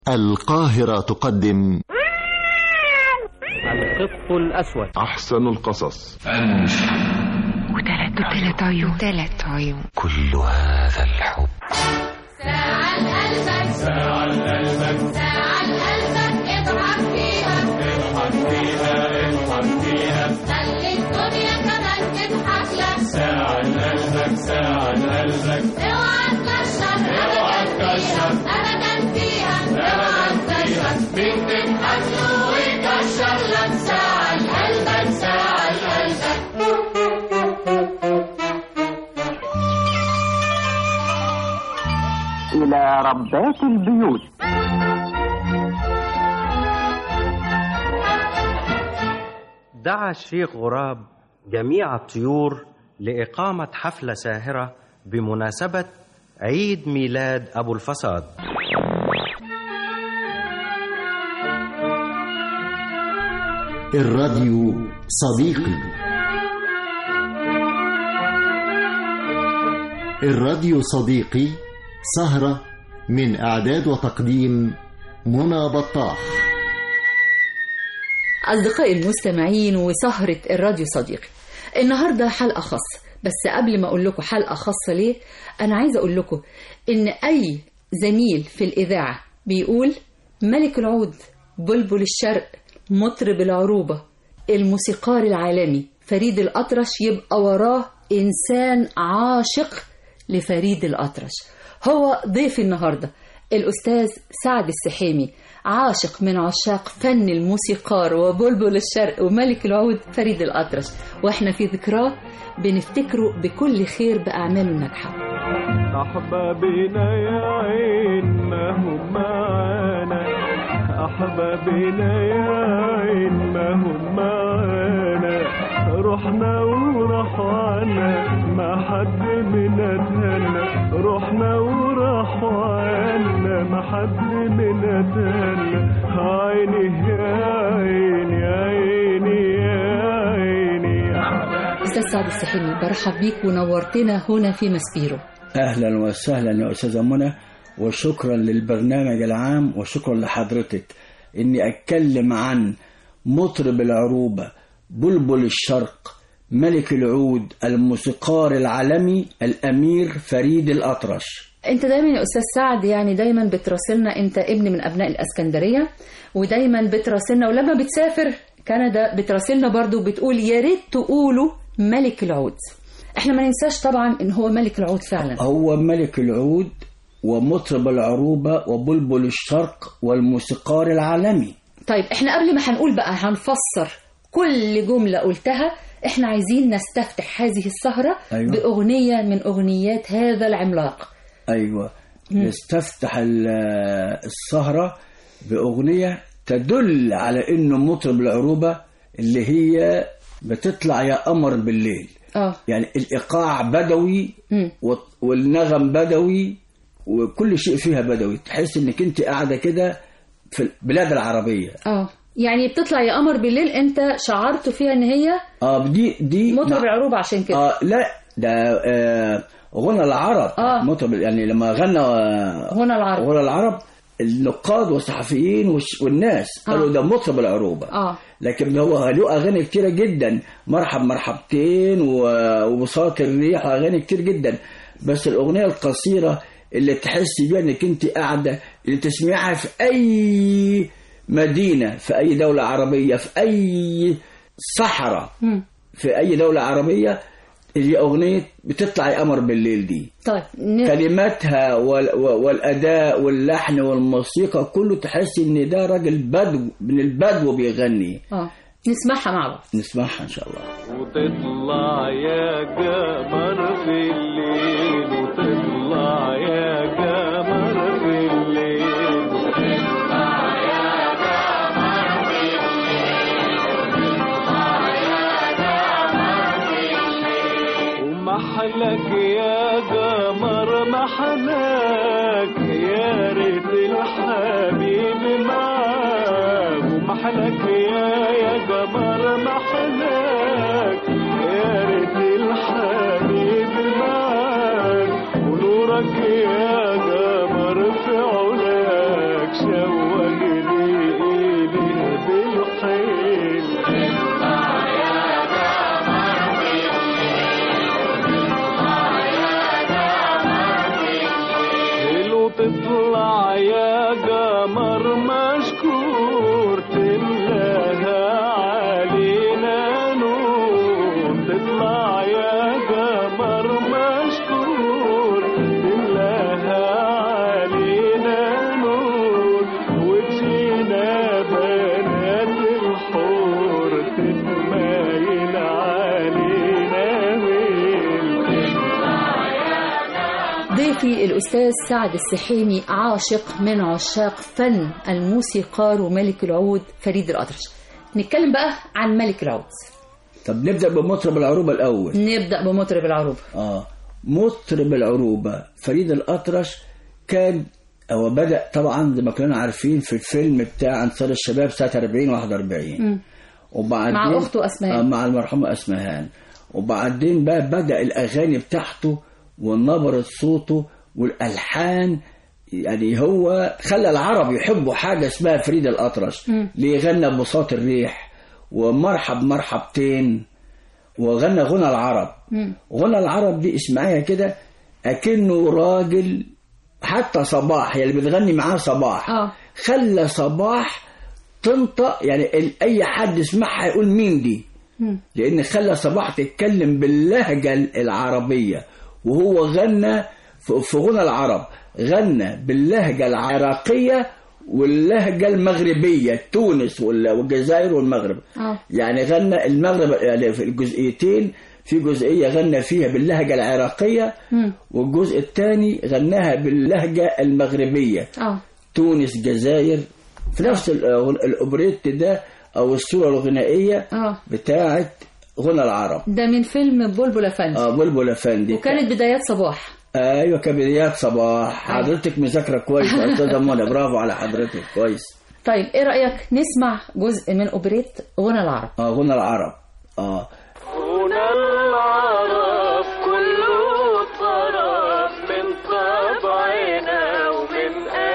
القاهرة تقدم القط الأسود أحسن القصص وتلات وتلات عيون تلات عيون كل هذا الحب ساعة لقلبك ساعة لقلبك ساعة لقلبك اضحك فيها اضحك فيها اضحك فيها خلي الدنيا كمان تضحك لك ساعة لقلبك ساعة لقلبك اوعى تكشر اوعى تكشر ابدا فيها اوعى تكشر مين تضحك له ويكشر لك ساعة لقلبك ساعة لقلبك إلى ربات البيوت دعا الشيخ غراب جميع الطيور لإقامة حفلة ساهرة بمناسبة عيد ميلاد أبو الفساد الراديو صديقي الراديو صديقي سهرة من إعداد وتقديم منى بطاح أصدقائي المستمعين وسهرة الراديو صديقي النهاردة حلقة خاصة بس قبل ما أقول لكم حلقة خاصة ليه أنا عايزة أقول لكم إن أي زميل في الإذاعة بيقول ملك العود بلبل الشرق مطرب العروبة الموسيقار العالمي فريد الأطرش يبقى وراه إنسان عاشق لفريد الأطرش هو ضيف النهاردة الأستاذ سعد السحيمي عاشق من عشاق فن الموسيقار وبلبل الشرق وملك العود فريد الأطرش وإحنا في ذكراه بنفتكره بكل خير بأعماله الناجحة أحبابنا يا عين ما هم معانا أحبابنا يا عين ما هم معانا رحنا وراحوا عنا ما حد منا تهنى رحنا وراحوا عنا ما حد منا تهنى عيني يا عيني يا عيني يا عيني يا أستاذ سعد السحيمي برحب بيك ونورتنا هنا في مسبيرو اهلا وسهلا يا استاذه منى وشكرا للبرنامج العام وشكرا لحضرتك اني اتكلم عن مطرب العروبه بلبل الشرق ملك العود الموسيقار العالمي الامير فريد الاطرش انت دايما يا استاذ سعد يعني دايما بتراسلنا انت ابن من ابناء الاسكندريه ودايما بتراسلنا ولما بتسافر كندا بتراسلنا برضو بتقول يا ريت تقولوا ملك العود احنا ما ننساش طبعا ان هو ملك العود فعلا هو ملك العود ومطرب العروبه وبلبل الشرق والموسيقار العالمي طيب احنا قبل ما هنقول بقى هنفسر كل جمله قلتها احنا عايزين نستفتح هذه السهره أيوة. باغنيه من اغنيات هذا العملاق ايوه نستفتح ال- السهره باغنيه تدل على انه مطرب العروبه اللي هي بتطلع يا قمر بالليل اه يعني الايقاع بدوي مم. والط- والنغم بدوي وكل شيء فيها بدوي تحس انك انت قاعده كده في البلاد العربيه اه يعني بتطلع يا قمر بالليل انت شعرت فيها ان هي اه دي دي مطرب العروبه عشان كده اه لا ده آه غنى العرب آه. مطرب يعني لما غنى آه، هنا العرب غنى العرب النقاد والصحفيين والش- والناس قالوا آه. ده مطرب العروبه اه لكن هو له اغاني كتيره جدا مرحب مرحبتين و- وبساط الريح واغاني كتير جدا بس الاغنيه القصيره اللي تحسي بيها انك انت قاعده اللي تسمعها في اي مدينه في اي دوله عربيه في اي صحراء مم. في اي دوله عربيه اللي اغنيه بتطلع يا قمر بالليل دي طيب ن... كلماتها وال- والاداء واللحن والموسيقى كله تحس ان ده راجل بدو من البدو بيغني اه نسمعها مع بعض نسمعها ان شاء الله وتطلع يا قمر في الليل وتطلع يا قمر في الليل وتطلع يا قمر في الليل وتطلع يا قمر في الليل ومحلك يا قمر محلك يا ريت الحبيب معاك ومحلك يا يا قمر محلك يا ريت الحبيب معاك ونورك يا قمر في علاك شو واجري إليه بالحيل حلو تطلع يا قمر مشكور تملاها علينا نور تطلع يا قمر مشكور تملاها علينا نور وتجينا بنات الحور تتمايل علينا ويل ضيفي الأستاذ سعد السحيمي عاشق من عشاق فن الموسيقار وملك العود فريد الأطرش نتكلم بقى عن ملك العود طب نبدأ بمطرب العروبة الأول نبدأ بمطرب العروبة اه مطرب العروبة فريد الأطرش كان هو بدأ طبعا زي ما كنا عارفين في الفيلم بتاع أنصار الشباب سنة 40 41 وبعدين مع أخته أسمهان. آه مع المرحومة أسمهان وبعدين بقى بدأ الأغاني بتاعته ونبرة صوته والألحان يعني هو خلى العرب يحبوا حاجة اسمها فريد الأطرش ليه غنى بساط الريح ومرحب مرحبتين وغنى غنى العرب غنى العرب دي اسمعيها كده أكنه راجل حتى صباح يعني اللي بتغني معاه صباح آه. خلى صباح تنطق يعني ال- أي حد يسمعها يقول مين دي لأن خلى صباح تتكلم باللهجة العربية وهو غنى في في غنى العرب غنى باللهجة العراقية واللهجة المغربية تونس وال- والجزائر والمغرب آه. يعني غنى المغرب يعني في الجزئيتين في جزئية غنى فيها باللهجة العراقية والجزء الثاني غناها باللهجة المغربية اه تونس جزائر في نفس ال- الأوبريت ده أو الصورة الغنائية اه بتاعت غنى العرب ده من فيلم بلبل أفندي اه بلبل أفندي وكانت بدايات صباح ايوه كبدايات صباح حضرتك مذاكره كويس يا استاذه منى برافو على حضرتك كويس طيب ايه رأيك نسمع جزء من أوبريت غنى العرب اه غنى العرب اه هنا العرب كله طرف من طبعنا ومن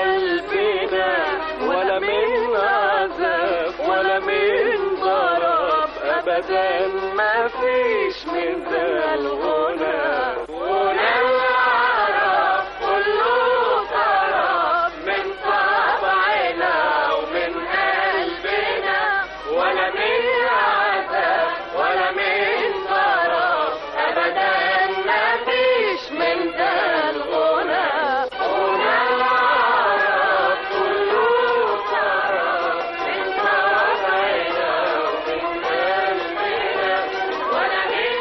قلبنا ولا من عذاب ولا من ضرب ابدا ما فيش من ذا الغنى هنا العرب كله طرف من طبعنا ومن قلبنا ولا من عذاب ولا من ضرب ابدا ما فيش من ذا الغنى هنا العرب كله طرف من طبعنا ومن قلبنا ولا من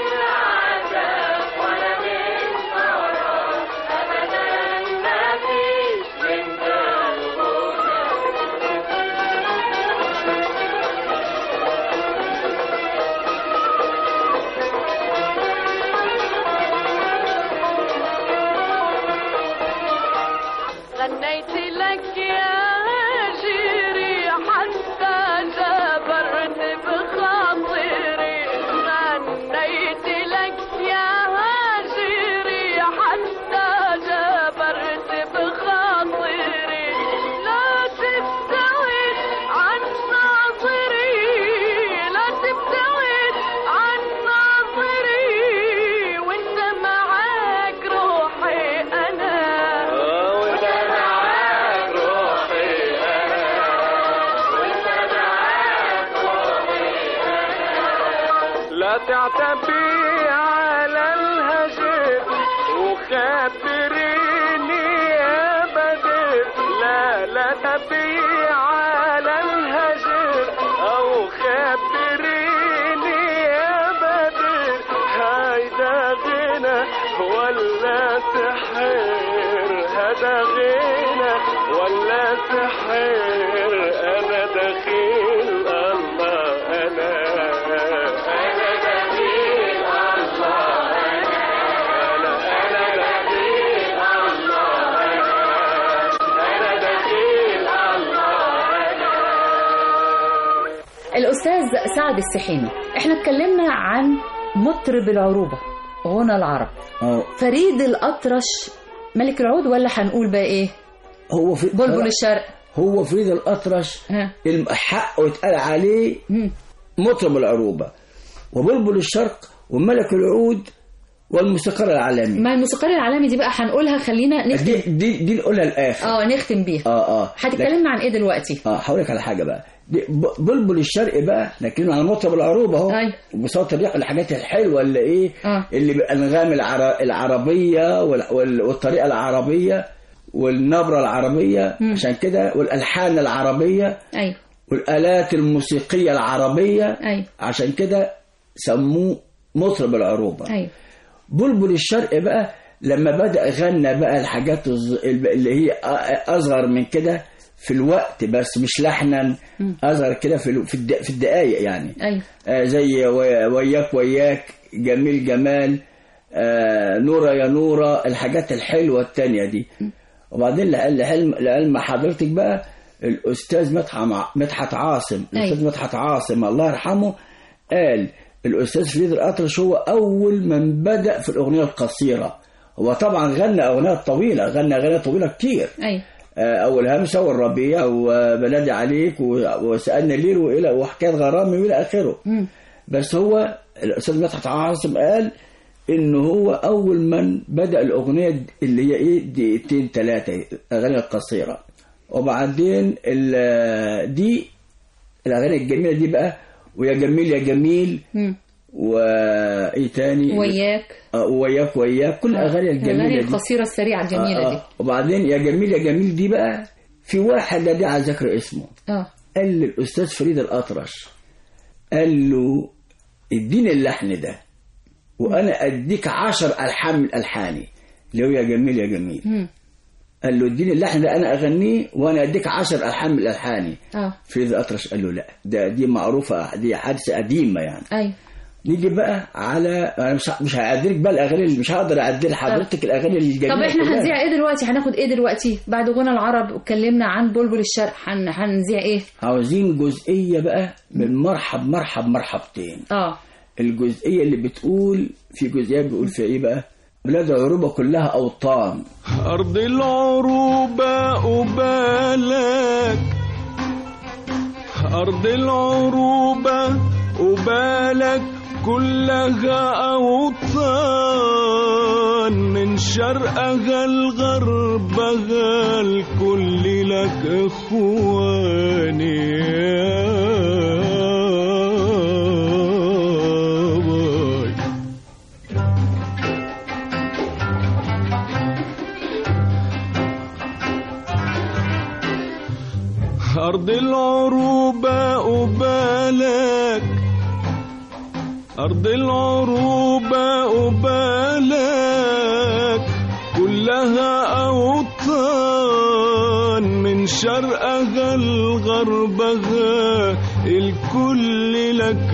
عذاب ولا من ضرب ابدا ما فيش من ذا الغنى غنيت لك يا هاجري حتى جبرت بخاطري غنيت لك يا هاجري حتى جبرت بخاطري لا تبتعد عن ناظري لا تبتعد عن ناظري وانت معاك روحي انا وانت معاك روحي انا وانت معاك روحي انا لا تعتبي على الهجر وخبريني يا بدر لا لا تبي على الهجر او خبريني يا بدر هيدا غنى ولا سحر هذا غنى ولا سحر انا دخيل الله انا انا دخيل الله انا انا دخيل الله انا انا دخيل الله انا الأستاذ سعد السحيمي احنا اتكلمنا عن مطرب العروبة غنى العرب اه فريد الأطرش ملك العود ولا هنقول بقى ايه هو في بلبل الشرق هو فريد الأطرش ها. الم- حقه يتقال عليه مطرب العروبة وبلبل الشرق وملك العود والموسيقار العالمي ما الموسيقار العالمي دي بقى هنقولها خلينا دي نختم دي دي نقولها الاخر اه نختم بيها اه اه هتتكلمنا عن ايه دلوقتي اه هقول لك على حاجه بقى دي ب- بلبل الشرق بقى نتكلم عن مطرب العروبه اهو أيوة. وبصوت الريح الحاجات الحلوه اللي ايه آه. اللي بالانغام العر... العربيه وال... وال... والطريقه العربيه والنبره العربيه عشان كده والالحان العربيه ايوه والالات الموسيقيه العربيه ايوه عشان كده سموه مطرب العروبه ايوه بلبل الشرق بقى لما بدأ غنى بقى الحاجات الز- اللي هي أ- أصغر من كده في الوقت بس مش لحنا أصغر كده في ال- في الد- في الدقايق يعني ايوه آه زي وي- وياك وياك جميل جمال آه نورة يا نورة الحاجات الحلوة التانية دي وبعدين لعلم لعلم- لعلم حضرتك بقى الأستاذ مدحت مدحت عاصم الأستاذ أيوة. مدحت عاصم الله يرحمه قال الأستاذ فريد الأطرش هو أول من بدأ في الأغنية القصيرة هو طبعا غنى أغنيات طويلة غنى أغنية طويلة كتير ايوه آه، أول همسة والربيع وبنادي عليك و- وسألني الليل وإلى وحكاية غرامي وإلى آخره مم. بس هو الأستاذ مدحت عاصم قال إنه هو أول من بدأ الأغنية اللي هي إيه دقيقتين ثلاثة الأغاني القصيرة وبعدين ال- دي الأغاني الجميلة دي بقى ويا جميل يا جميل مم. وإيه تاني وياك آه، وياك وياك كل الأغاني الاغاني الجميلة دي القصيره السريعه الجميله آه، دي آه. وبعدين يا جميل يا جميل دي بقى في واحد لا داعي ذكر اسمه اه قال للأستاذ فريد الأطرش قال له اديني اللحن ده وأنا أديك عشر ألحان من ألحاني اللي هو يا جميل يا جميل مم. قال له اديني اللحن ده أنا أغنيه وأنا أديك عشر ألحان من ألحاني اه فريد الأطرش قال له لا ده دي معروفة دي حادثة قديمة يعني ايوه نيجي بقى على أنا مش مش هعدلك بقى الأغاني اللي مش هقدر أعدل لحضرتك الأغاني الجميلة طب احنا كلها. هنذيع ايه دلوقتي هناخد ايه دلوقتي بعد غنى العرب واتكلمنا عن بلبل الشرق هن... هنذيع ايه عاوزين جزئية بقى من مرحب مرحب مرحبتين اه الجزئية اللي بتقول في جزئية بيقول فيها ايه بقى بلاد العروبة كلها أوطان أرض العروبة قبالك أرض العروبة قبالك كلها أوطان من شرقها لغربها الكل لك إخواني يا باي أرض العروبة قبالك أرض العروبة قبالك كلها أوطان من شرقها لغربها الكل لك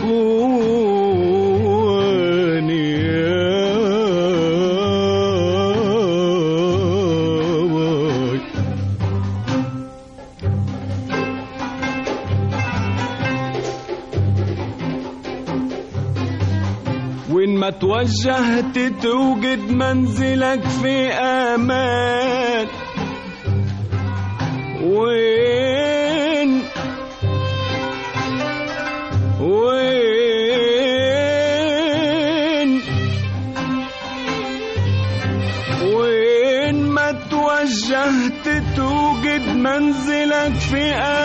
إخواني يا باي وين ما توجهت توجد منزلك في امان وين وين وين ما توجهت توجد منزلك في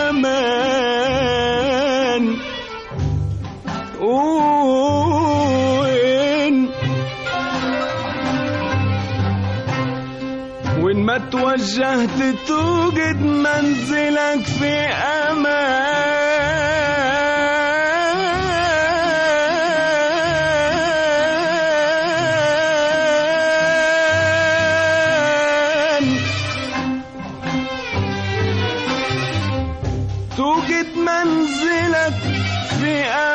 امان وين وين ما توجهت توجد منزلك في امان توجد منزلك في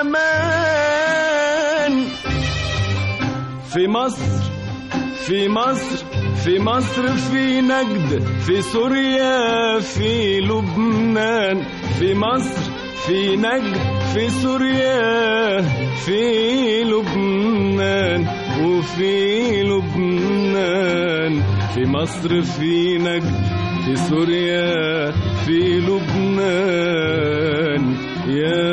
امان في مصر في مصر في مصر في نجد في سوريا في لبنان في مصر في نجد في سوريا في لبنان وفي لبنان في مصر في نجد في سوريا في لبنان يا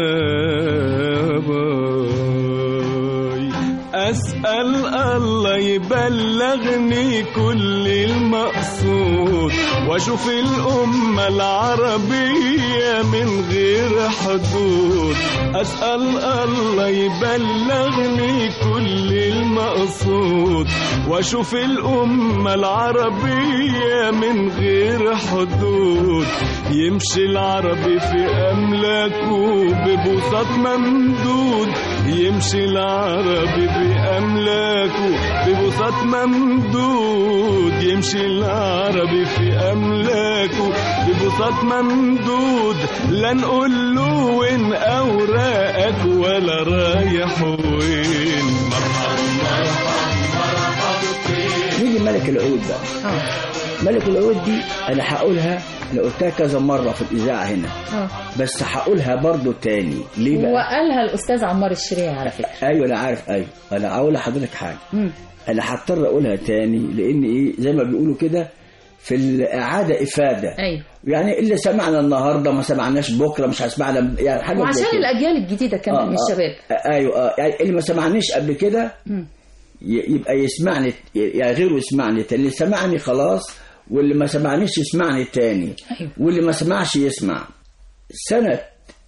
باي أسأل الله يبلغني كل المقصود وأشوف الأمة العربية من غير حدود أسأل الله يبلغني كل المقصود وأشوف الأمة العربية من غير حدود يمشي العربي في أملاكه ببساط ممدود يمشي العربي بأملاكه ببساط ممدود يمشي العربي في أملاكه ببساط ممدود لا نقول له وين أوراقك ولا رايح وين مرحب مرحب مرحب نيجي ملك العود بقى اه ملك العود دي انا هقولها انا قلتها كذا مره في الاذاعه هنا اه بس هقولها برضو تاني ليه بقى وقالها الاستاذ عمار الشريعي على فكره ايوه انا عارف ايوه انا هقول لحضرتك حاجه مم. انا هضطر اقولها تاني لان ايه زي ما بيقولوا كده في الاعاده افاده ايوه يعني اللي سمعنا النهارده ما سمعناش بكره مش هسمعنا يعني حاجه زي وعشان كده. الاجيال الجديده كمان من الشباب آه ايوه آه يعني اللي ما سمعنيش قبل كده مم. ي- يبقى يسمعني يعني غيره يسمعني تاني اللي سمعني خلاص واللي ما سمعنيش يسمعني تاني أيوة. واللي ما سمعش يسمع سنة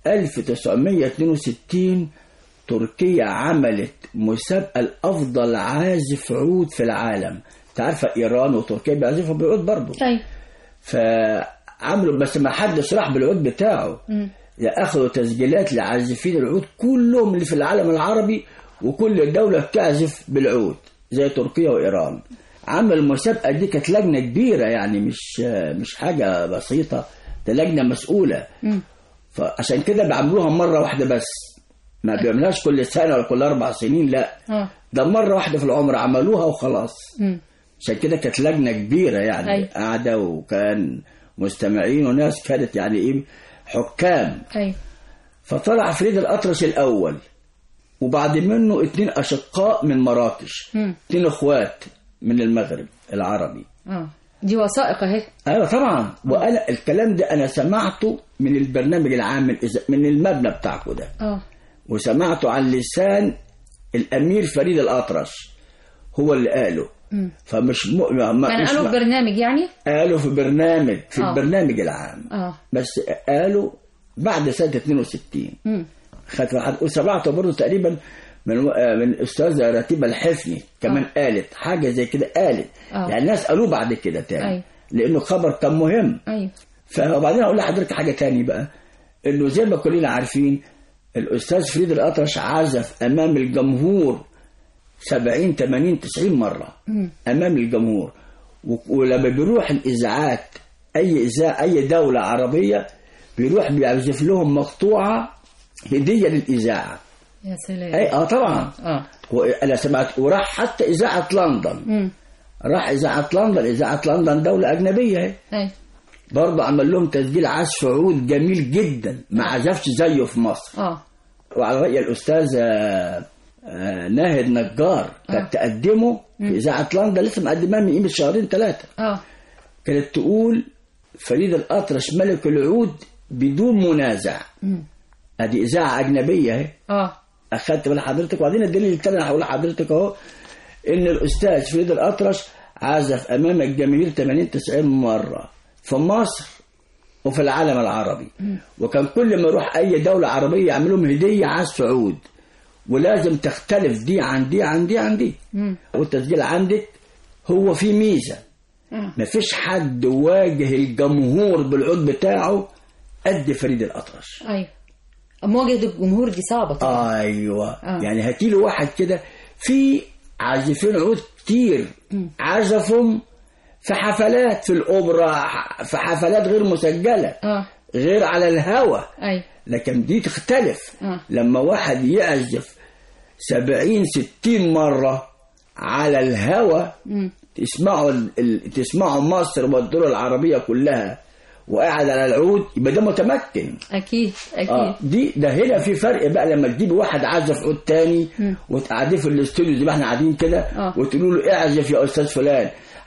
1962 تركيا عملت مسابقة لأفضل عازف عود في العالم تعرف إيران وتركيا بيعزفوا بالعود برضه ايوه فعملوا بس ما حدش راح بالعود بتاعه مم. اخذوا تسجيلات لعازفين العود كلهم اللي في العالم العربي وكل دولة بتعزف بالعود زي تركيا وإيران عمل المسابقة دي كانت لجنة كبيرة يعني مش مش حاجة بسيطة ده لجنة مسؤولة مم. فعشان كده بيعملوها مرة واحدة بس ما بيعملهاش كل سنة ولا كل أربع سنين لا اه ده مرة واحدة في العمر عملوها وخلاص مم. عشان كده كانت لجنة كبيرة يعني أيوة. قاعدة وكان مستمعين وناس كانت يعني إيه حكام ايوه فطلع فريد الأطرش الأول وبعد منه اتنين أشقاء من مراكش مم. اتنين أخوات من المغرب العربي اه دي وثائق اهي أيوة طبعا وأنا الكلام ده أنا سمعته من البرنامج العام من الإذا- من المبنى بتاعكم ده اه وسمعته عن لسان الأمير فريد الأطرش هو اللي قاله مم. فمش م... ما يعني مش قالوا م- في برنامج يعني قالوا في برنامج في آه. البرنامج العام اه بس قالوا بعد سنة 62 مم. خدت واحد وسمعته برضه تقريبا من آه، من الاستاذه رتيبه الحفني كمان آه. قالت حاجه زي كده قالت آه. يعني الناس قالوه بعد كده تاني أيوة. لانه خبر كان مهم ايوه فبعدين اقول لحضرتك حاجه تاني بقى انه زي ما كلنا عارفين الاستاذ فريد الاطرش عزف امام الجمهور 70 80 90 مره مم. امام الجمهور و- ولما بيروح الاذاعات اي اذاعه اي دوله عربيه بيروح بيعزف لهم مقطوعه هديه للاذاعه يا سلام اي اه طبعا اه وانا سمعت وراح حتى اذاعه لندن مم. راح اذاعه لندن اذاعه لندن دوله اجنبيه اهي ايوه برضه عمل لهم تسجيل عزف عود جميل جدا ما عزفش زيه في مصر اه وعلى رأي الأستاذة آه، ناهد نجار كانت تقدمه في إذاعة لندن لسه مقدماه من قيمة شهرين ثلاثة اه كانت تقول فريد الأطرش ملك العود بدون منازع مم. ادي إذاعة أجنبية اهي اه أخدت بال حضرتك وبعدين الدليل التاني اللي هقول لحضرتك أهو إن الأستاذ فريد الأطرش عزف أمام الجماهير 80 90 مرة في مصر وفي العالم العربي وكان كل ما يروح أي دولة عربية يعمل لهم هدية عزف عود ولازم تختلف دي عن دي عن دي عن دي مم. والتسجيل عندك هو في ميزة آه. مفيش حد واجه الجمهور بالعود بتاعه قد فريد الأطرش ايوه مواجهه الجمهور دي صعبه طبعا ايوه آه. يعني هاتي له واحد كده في عازفين عود كتير عزفهم في حفلات في الاوبرا في حفلات غير مسجله اه غير على الهوا ايوه لكن دي تختلف آه. لما واحد يعزف سبعين ستين مرة على الهوا مم. تسمعوا ال... ال- تسمعوا مصر والدول العربية كلها وقاعد على العود يبقى ده متمكن اكيد اكيد اه دي ده هنا في فرق بقى لما تجيبي واحد عازف عود تاني مم. وتقعديه في الاستوديو زي ما احنا قاعدين كده آه. وتقولوا له اعزف يا استاذ فلان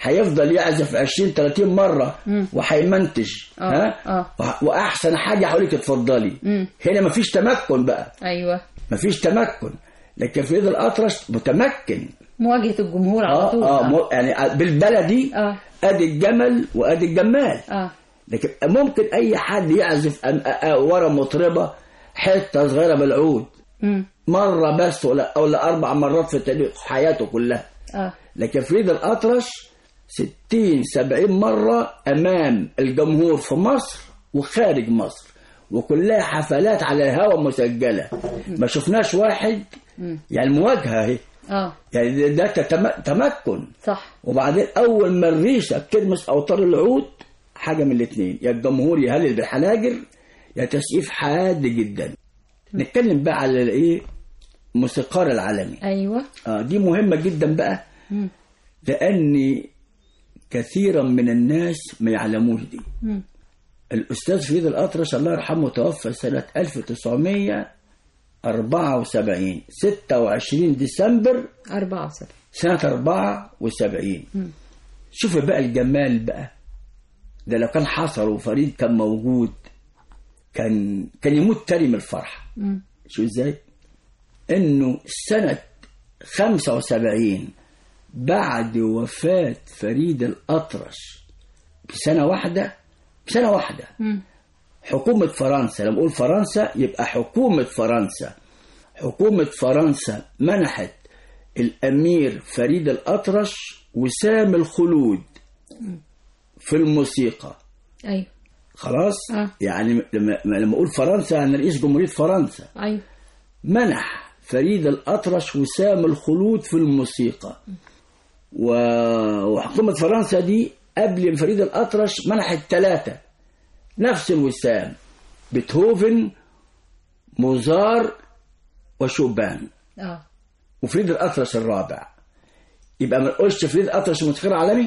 هيفضل يعزف 20 30 مره وهيمنتج آه، ها آه. وح- واحسن حاجه هقول لك اتفضلي مم. هنا مفيش تمكن بقى ايوه مفيش تمكن لكن فريد الاطرش متمكن مواجهه الجمهور على اه طول اه مو- يعني بالبلدي اه ادي الجمل وادي الجمال اه لكن ممكن اي حد يعزف أم- أ- أ- ورا مطربه حته صغيره بالعود مم. مره بس ولا ولا اربع مرات في تاريخ حياته كلها اه لكن فريد الأطرش 60 70 مرة أمام الجمهور في مصر وخارج مصر وكلها حفلات على الهواء مسجلة ما شفناش واحد يعني مواجهة اهي اه يعني ده- ده تتم- تمكن صح وبعدين أول ما الريشة بتلمس أوتار العود حاجة من الاتنين يا الجمهور يهلل بالحناجر يا تسقيف حاد جدا نتكلم بقى على الايه موسيقار العالمي ايوه آه دي مهمة جدا بقى مم. لأن كثيرا من الناس ما يعلموش دي مم. الأستاذ فريد الأطرش الله يرحمه توفى سنة 1974 26 ديسمبر أربعة وسبعين سنة 74 شوف بقى الجمال بقى ده لو كان حصل وفريد كان موجود كان كان يموت تاني من الفرحة مم. شو ازاي؟ انه سنة 75 بعد وفاة فريد الأطرش بسنة واحدة بسنة واحدة مم. حكومة فرنسا لما أقول فرنسا يبقى حكومة فرنسا حكومة فرنسا منحت الأمير فريد الأطرش وسام الخلود في الموسيقى ايوه خلاص آه. يعني لما لما أقول فرنسا يعني رئيس جمهورية فرنسا ايوه منح فريد الأطرش وسام الخلود في الموسيقى و... وحكومة فرنسا دي قبل فريد الأطرش منحت ثلاثة نفس الوسام بيتهوفن موزار وشوبان اه وفريد الأطرش الرابع يبقى ما نقولش فريد الأطرش موسيقار عالمي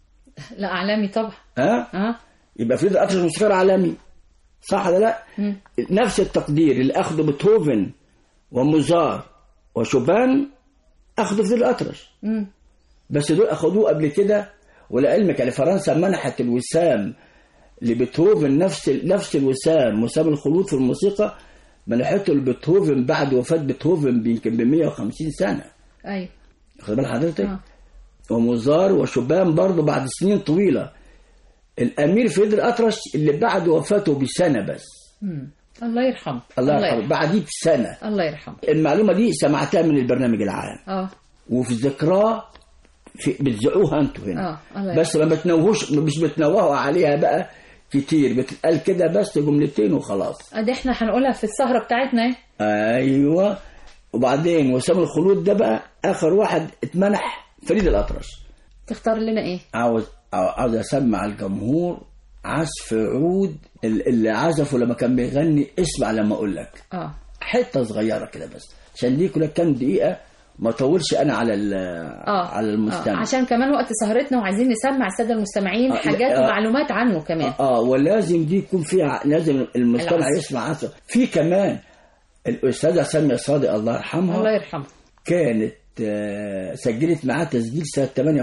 لا اعلامي طبعا ها اه يبقى فريد الأطرش موسيقار عالمي صح ولا لا مم. نفس التقدير اللي أخده بيتهوفن وموزار وشوبان أخده فريد الأطرش مم. بس دول أخدوه قبل كده ولعلمك يعني فرنسا منحت الوسام لبيتهوفن نفس نفس الوسام وسام الخلود في الموسيقى منحته لبيتهوفن بعد وفاة بيتهوفن يمكن ب 150 سنة ايوه واخد بال حضرتك؟ اه وموزار وشوبان برضه بعد سنين طويلة الأمير فريد الأطرش اللي بعد وفاته بسنة بس مم. الله يرحمه الله يرحمه بعديه بسنة الله يرحمه المعلومة دي سمعتها من البرنامج العام اه وفي ذكراه في بتذيعوها انتوا هنا اه الله بس ما بتنوهوش مش بتنوهوا عليها بقى كتير بتتقال كده بس جملتين وخلاص ادي احنا هنقولها في السهره بتاعتنا اهي. ايوه وبعدين وسام الخلود ده بقى اخر واحد اتمنح فريد الاطرش تختار لنا ايه عاوز عاوز اسمع الجمهور عزف عود ال- اللي عزفه لما كان بيغني اسمع لما اقول لك اه حته صغيره كده بس عشان دي كلها كام دقيقه ما اطولش انا على ال- اه على المستمع آه. عشان كمان وقت سهرتنا وعايزين نسمع الساده المستمعين آه، حاجات آه. ومعلومات عنه كمان اه ولازم دي يكون فيها لازم المستمع العزف. يسمع عزف في كمان الاستاذه ساميه صادق الله يرحمها الله يرحمه كانت آه، سجلت معاه تسجيل سنه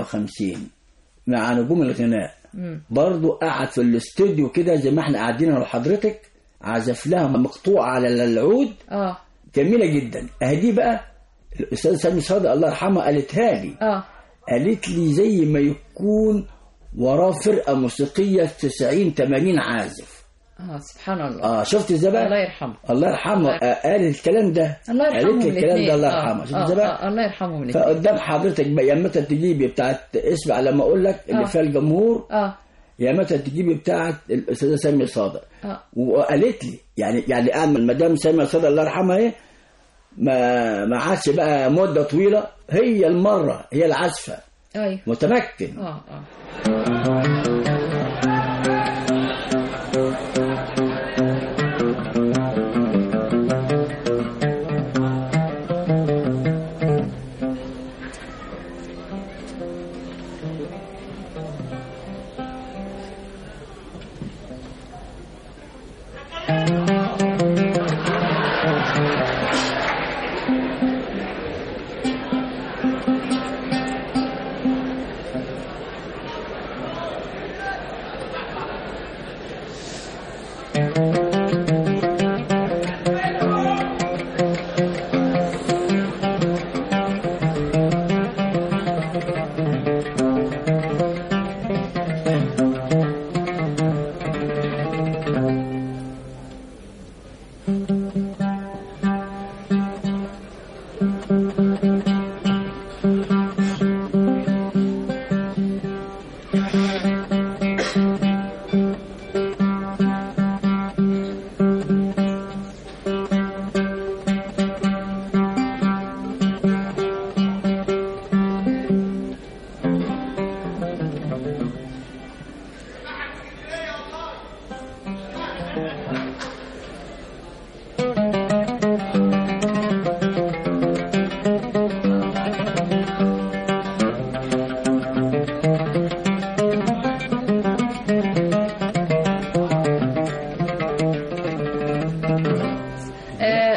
58 مع نجوم الغناء مم. برضو قعد في الاستوديو كده زي ما احنا قاعدين انا وحضرتك عزف لها مقطوعه على العود اه جميله جدا اهي دي بقى الاستاذه سامي صادق الله يرحمها قالتها لي اه قالت لي زي ما يكون وراه فرقه موسيقيه 90 80 عازف اه سبحان الله اه شفت ازاي بقى الله يرحمه الله يرحمه آه قالت الكلام ده الله يرحمه قالت لي من الكلام الاثنين ده الله آه. يرحمه شفت آه. ازاي بقى آه. الله يرحمه من الاثنين فقدام حضرتك بقى يا متى تجيبي بتاعت اسمع لما اقول لك اللي آه. فيها الجمهور اه يا متى تجيبي بتاعت الاستاذه ساميه صادق اه وقالت لي يعني يعني اعمل المدام ساميه صادق الله يرحمها ايه ما ما عادش بقى مده طويله هي المره هي العزفه ايوه متمكن اه اه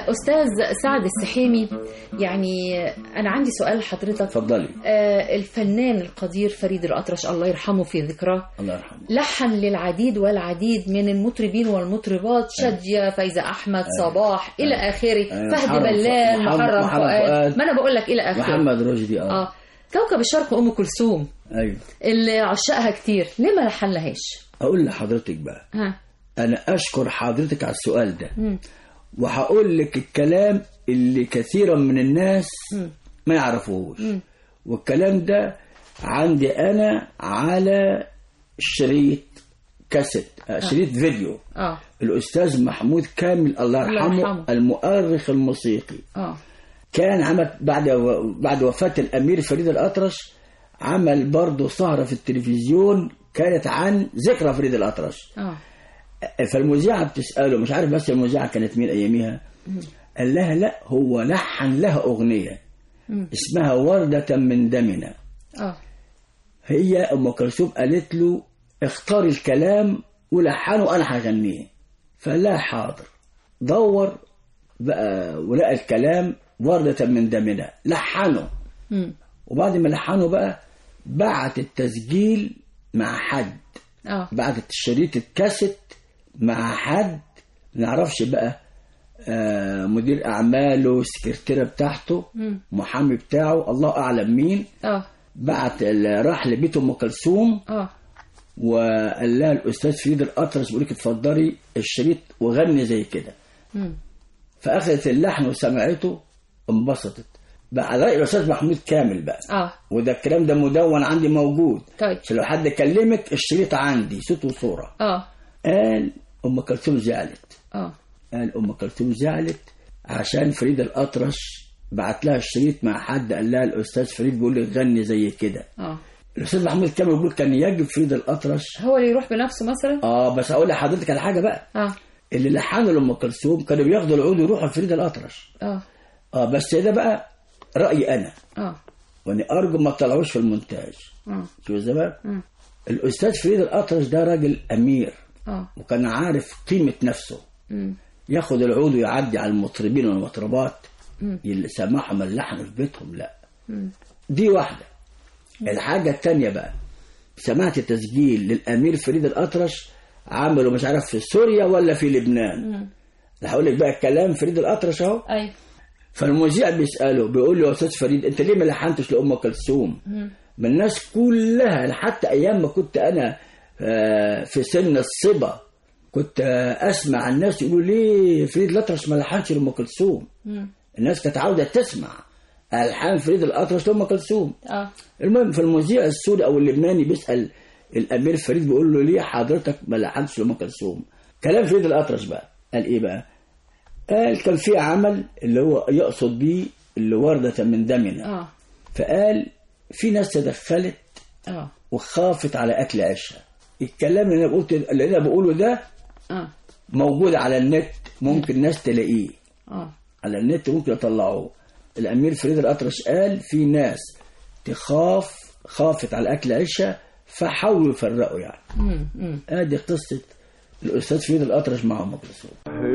أستاذ سعد السحيمي يعني أنا عندي سؤال لحضرتك اتفضلي آه، الفنان القدير فريد الأطرش الله يرحمه في ذكراه الله يرحمه لحن للعديد والعديد من المطربين والمطربات شادية فايزة أحمد صباح إلى آخره أيوة. فهد محرم بلال محمد- محرم محمد فؤاد فؤاد. ما أنا بقول لك إلى آخره محمد رشدي اه آه كوكب الشرق أم كلثوم ايوه اللي عشقها كتير ليه ما لحنلهاش اقول لحضرتك بقى ها انا اشكر حضرتك على السؤال ده مم. وهقول لك الكلام اللي كثيرا من الناس مم. ما يعرفوهوش مم. والكلام ده عندي انا على شريط كاسيت آه، شريط فيديو آه الاستاذ محمود كامل الله الله يرحمه يرحمه. المؤرخ الموسيقي آه كان عمل بعد بعد وفاة الأمير فريد الأطرش عمل برضه سهرة في التلفزيون كانت عن ذكرى فريد الأطرش آه فالمذيعة بتسأله مش عارف بس المذيعة كانت مين أياميها قال لها لا هو لحن لها أغنية مم. اسمها وردة من دمنا آه هي أم كلثوم قالت له اختار الكلام ولحنه وأنا هغنيه فقال لها حاضر دور بقى ولقى الكلام وردة من دمنا لحنه مم. وبعد ما لحنه بقى بعت التسجيل مع حد آه بعتت شريط الكاسيت مع حد ما نعرفش بقى آه، مدير اعماله السكرتيره بتاعته مم. محامي بتاعه الله اعلم مين آه بعت ال- راح لبيت ام كلثوم آه وقال لها الاستاذ فريد الاطرش بيقول لك اتفضلي الشريط وغني زي كده مم. فاخذت اللحن وسمعته انبسطت بقى على رأي الاستاذ محمود كامل بقى آه وده الكلام ده مدون عندي موجود طيب عشان لو حد كلمك الشريط عندي صوت وصوره آه قال ام كلثوم زعلت آه قال ام كلثوم زعلت عشان فريد الاطرش بعت لها الشريط مع حد قال لها الاستاذ فريد بيقول لي غني زي كده آه الاستاذ محمود كامل بيقول كان يجب فريد الاطرش هو اللي يروح بنفسه مثلا اه بس اقول لحضرتك على حاجه بقى آه اللي لحنوا لام كلثوم كانوا بياخدوا العود ويروحوا لفريد الاطرش آه اه بس ده بقى رايي انا آه واني ارجو ما تطلعوش في المونتاج آه شوف ازاي بقى مم. الاستاذ فريد الاطرش ده راجل امير آه وكان عارف قيمه نفسه مم. ياخد العود ويعدي على المطربين والمطربات مم. اللي سمعهم اللحن في بيتهم لا مم. دي واحدة الحاجة التانية بقى سمعت تسجيل للأمير فريد الأطرش عمله مش عارف في سوريا ولا في لبنان مم. ده هقول لك بقى الكلام فريد الأطرش أهو أيوة فالمذيع بيسأله بيقول له يا أستاذ فريد أنت ليه ما لحنتش لأم كلثوم؟ مم. ما الناس كلها حتى أيام ما كنت أنا آه، في سن الصبا كنت آه، أسمع الناس يقولوا ليه فريد الأطرش ما لحنش لأم كلثوم؟ مم. الناس كانت عاوزة تسمع ألحان فريد الأطرش لأم كلثوم آه المهم فالمذيع السوري او اللبناني بيسال الامير فريد بيقول له ليه حضرتك ما لحنتش لام كلثوم كلام فريد الاطرش بقى قال ايه بقى قال كان في عمل اللي هو يقصد بيه اللي وردة من دمنا آه فقال في ناس تدخلت آه وخافت على اكل عيشها الكلام اللي انا قلت اللي انا بقوله ده آه موجود على النت ممكن ناس تلاقيه آه على النت ممكن يطلعوه الامير فريد الاطرش قال في ناس تخاف خافت على اكل عيشها فحاولوا يفرقوا يعني مم. مم. ادي قصه الاستاذ فريد الاطرش مع ام كلثوم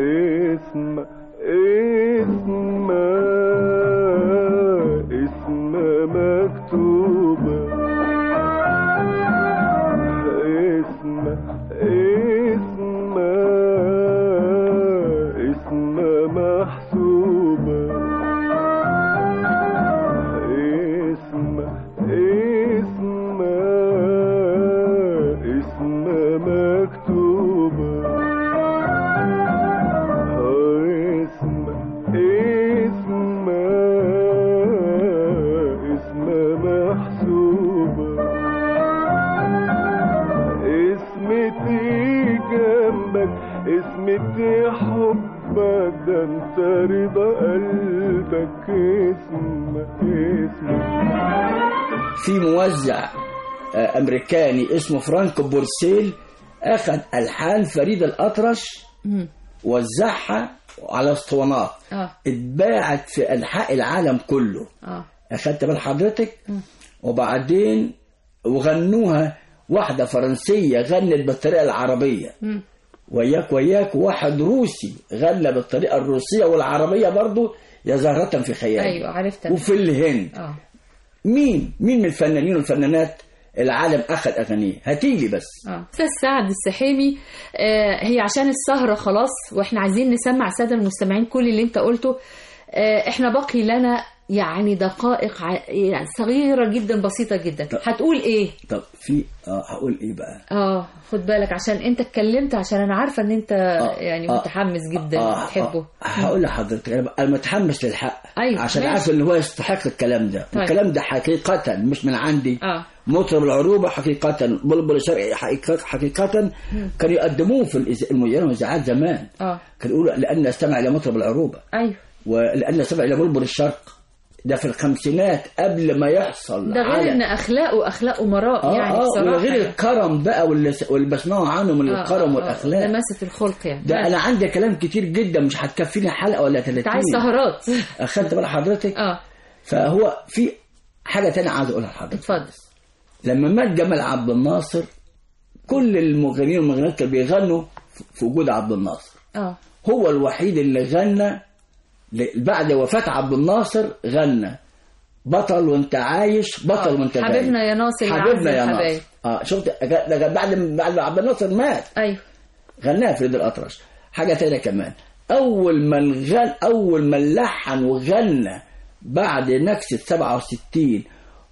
اسم اسم اسم مكتوبة اسم اسم اسم محسوبة اسم اسم اسم مكتوبة اسم اسم اسم محسوبة اسمتي جنبك اسمتي حبك ده انت رضا قلبك اسم اسم في موزع آه، امريكاني اسمه فرانك بورسيل اخذ الحان فريد الاطرش مم. وزعها على اسطوانات آه اتباعت في انحاء العالم كله آه اخدت بال حضرتك وبعدين وغنوها واحده فرنسيه غنت بالطريقه العربيه مم. وياك وياك واحد روسي غنى بالطريقة الروسية والعربية برضو يا زهرة في خيالي ايوه عرفت أنا. وفي الهند اه مين مين من الفنانين والفنانات العالم أخذ أغانيه هاتيلي بس اه استاذ سعد السحيمي آه هي عشان السهره خلاص واحنا عايزين نسمع الساده المستمعين كل اللي انت قلته آه احنا باقي لنا يعني دقائق ع- يعني صغيره جدا بسيطه جدا هتقول ايه طب في اه هقول ايه بقى اه خد بالك عشان انت اتكلمت عشان انا عارفه ان انت يعني آه. متحمس جدا آه، بتحبه آه، هقول لحضرتك انا أنا متحمس للحق أيوة، عشان ماشي. عارف ان هو يستحق الكلام ده طيب. الكلام ده حقيقة مش من عندي اه مطرب العروبة حقيقة بلبل الشرقي حقيقة, حقيقة كانوا يقدموه في الإذا- المذيعين والإذاعات زمان اه كانوا يقولوا لأن استمع إلى مطرب العروبة ايوه ولأن استمع إلى بلبل الشرق ده في الخمسينات قبل ما يحصل ده غير على- ان اخلاقه اخلاق امراء اه يعني اه بصراحه وغير يعني. الكرم بقى واللي, واللي بسمعه عنه من آه، الكرم آه، آه، والأخلاق لماسه الخلق يعني ده انا عندي كلام كتير جدا مش هتكفيني حلقه ولا 30 انت عايز سهرات اخدت بال حضرتك اه فهو في حاجه تانية عايز اقولها لحضرتك اتفضل لما مات جمال عبد الناصر كل المغنيين والمغنيات كانوا بيغنوا في وجود عبد الناصر اه هو الوحيد اللي غنى ل- بعد وفاة عبد الناصر غنى بطل وانت عايش بطل آه. وانت غايب حبيبنا يا ناصر يا حبيبنا عز يا الحبايب. ناصر اه شفت أجا- ده بعد بعد ما عبد الناصر مات ايوه غناها فريد الأطرش حاجة تانية كمان أول ما الغن أول ما لحن وغنى بعد نكسة 67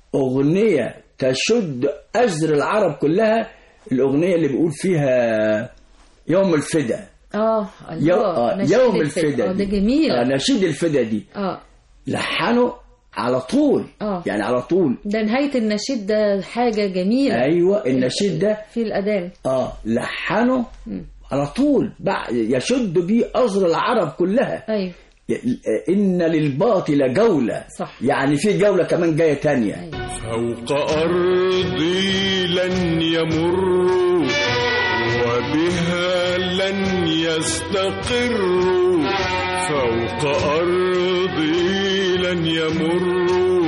أغنية تشد أزر العرب كلها الأغنية اللي بيقول فيها يوم الفدا اه يو... الله آه نشيد يوم الفدا. الفدا اه ده دي. جميل آه نشيد الفدا دي اه لحنه على طول آه. يعني على طول ده نهايه النشيد ده حاجه جميله أيوة النشيد ده في الاذان اه لحنه على طول بعد يشد بيه أزر العرب كلها ايوه إن للباطل جولة صح. يعني في جولة كمان جاية تانية فوق أرضي لن يمروا وبها لن يستقروا فوق أرضي لن يمروا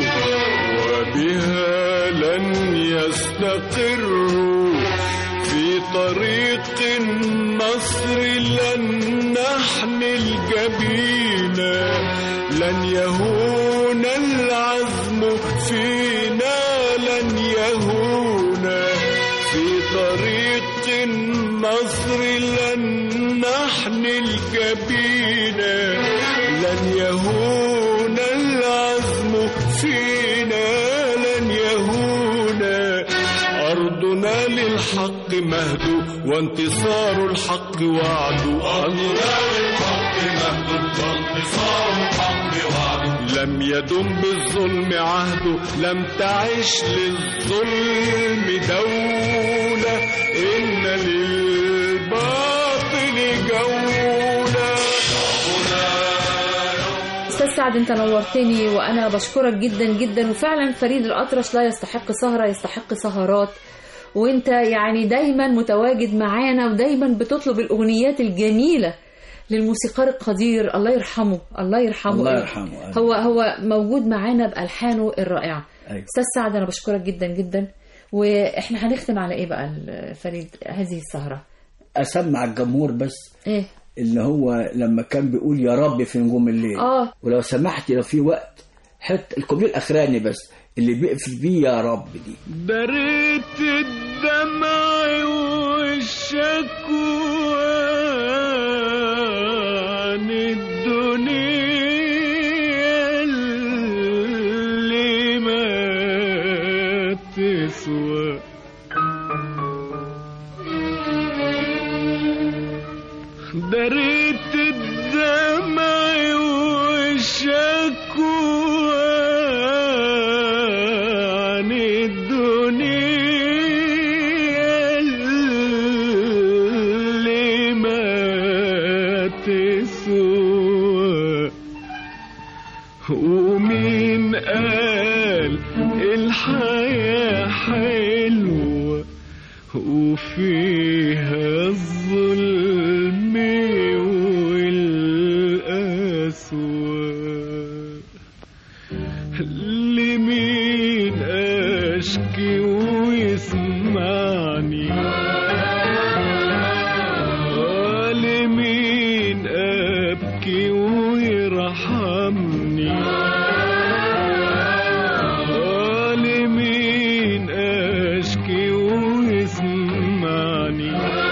وبها لن يستقروا في طريق النصر لن نحمل جبينا لن يهون العزم فينا لن يهون في طريق النصر لن نحمل جبينا لن يهون العزم فينا لن يهون أرضنا للحق مهد وانتصار الحق وعد أرضنا للحق مهد وانتصار الحق وعد لم يدم بالظلم عهد لم تعش للظلم دولة إن للباطل جولة استاذ سعد انت نورتني وانا بشكرك جدا جدا وفعلا فريد الاطرش لا يستحق سهره يستحق سهرات وانت يعني دايما متواجد معانا ودايما بتطلب الاغنيات الجميله للموسيقار القدير الله يرحمه الله يرحمه الله يرحمه. هو هو موجود معانا بالحانه الرائعه أيوة. استاذ سعد انا بشكرك جدا جدا واحنا هنختم على ايه بقى ال- فريد هذه السهره أسمع الجمهور بس ايه اللي هو لما كان بيقول يا رب في نجوم الليل اه ولو سمحت لو في وقت حتى الكوبليه الأخراني بس اللي بيقفل بيه يا رب دي دريت الدمع والشكوى عن الدنيا اللي ما تسوى دريت الدمع والشكوى عن الدنيا اللي ما تسوى ومين قال الحياة حلوة وفيها الظلم والقسوة لمين أشكي ويسمعني ابكي ويرحمني آه لمين اشكي ويسمعني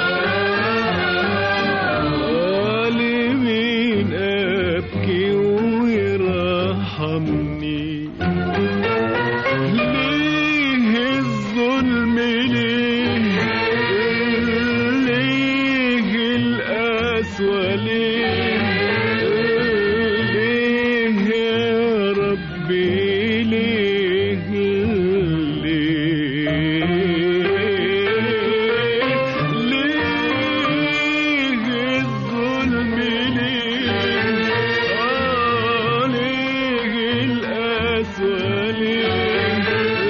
آه لمين ابكي ويرحمني ليه الظلم ليه ليه القسوة ليه ليه يا ربي ليه ليه ليه الظلم ليه آه ليه القسوة ليه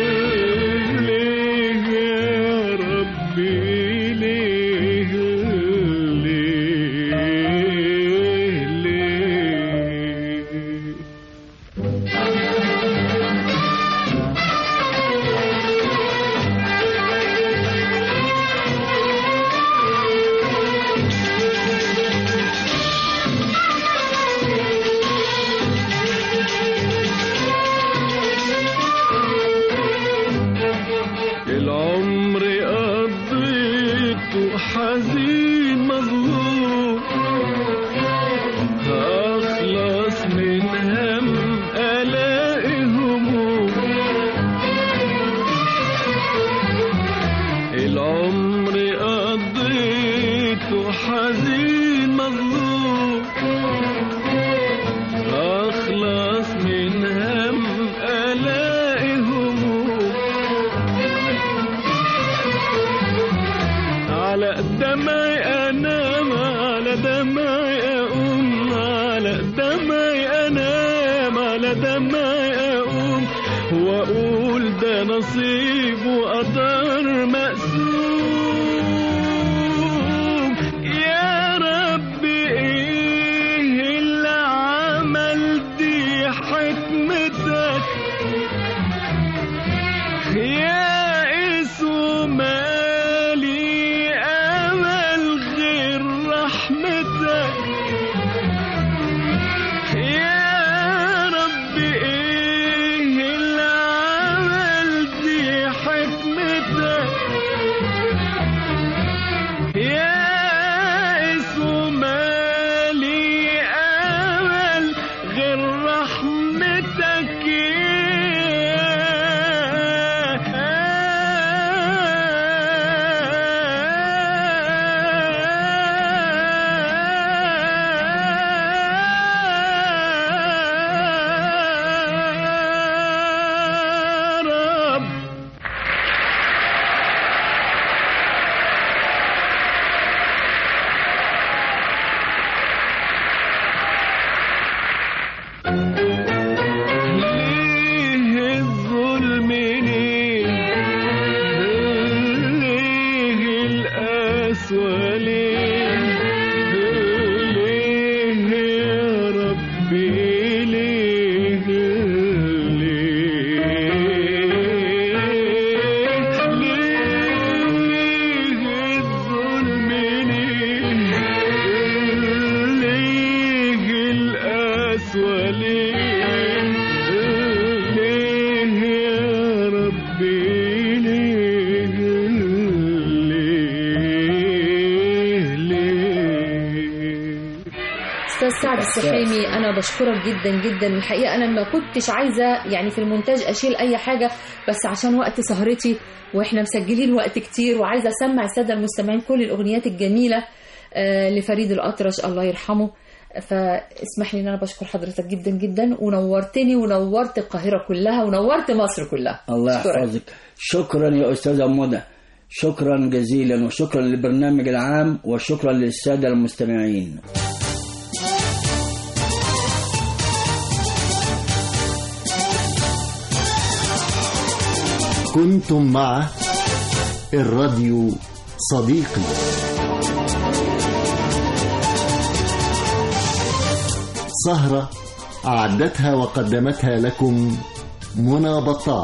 ليه يا ربي ليه ليه ليه العمر قضيته حزين مظلوم أخلص من هم ألاقي هموم العمر قضيته حزين مظلوم أخلص من هم ألاقي هموم على دمعي انام على دمعي اقوم على دمعي انام على دمعي اقوم واقول ده نصيب وقدر مقسوم يا رب ايه اللي عمل دي حكمتك يا اسو مالي امل غير رحمتك يا رب ايه اللي عمل دي حكمتك يا اسو مالي امل غير رحمتك يا رب ليه الظلم ليه ليه القسوة ليه ليه يا ربي ليه ليه ليه الظلم ليه ليه القسوة ليه ليه يا ربي ليه ليه ليه استاذ سعد السحيمي انا بشكرك جدا جدا الحقيقه انا ما كنتش عايزه يعني في المونتاج اشيل اي حاجه بس عشان وقت سهرتي واحنا مسجلين وقت كتير وعايزه اسمع الساده المستمعين كل الاغنيات الجميله آه، لفريد الاطرش الله يرحمه فاسمح لي ان انا بشكر حضرتك جدا جدا ونورتني ونورت القاهره كلها ونورت مصر كلها الله أشكرك. يحفظك شكرا يا أستاذة منى شكرا جزيلا وشكرا للبرنامج العام وشكرا للسادة المستمعين كنتم مع الراديو صديقي سهرة أعدتها وقدمتها لكم منى بطاح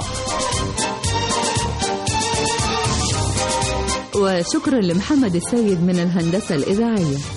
وشكرا لمحمد السيد من الهندسة الإذاعية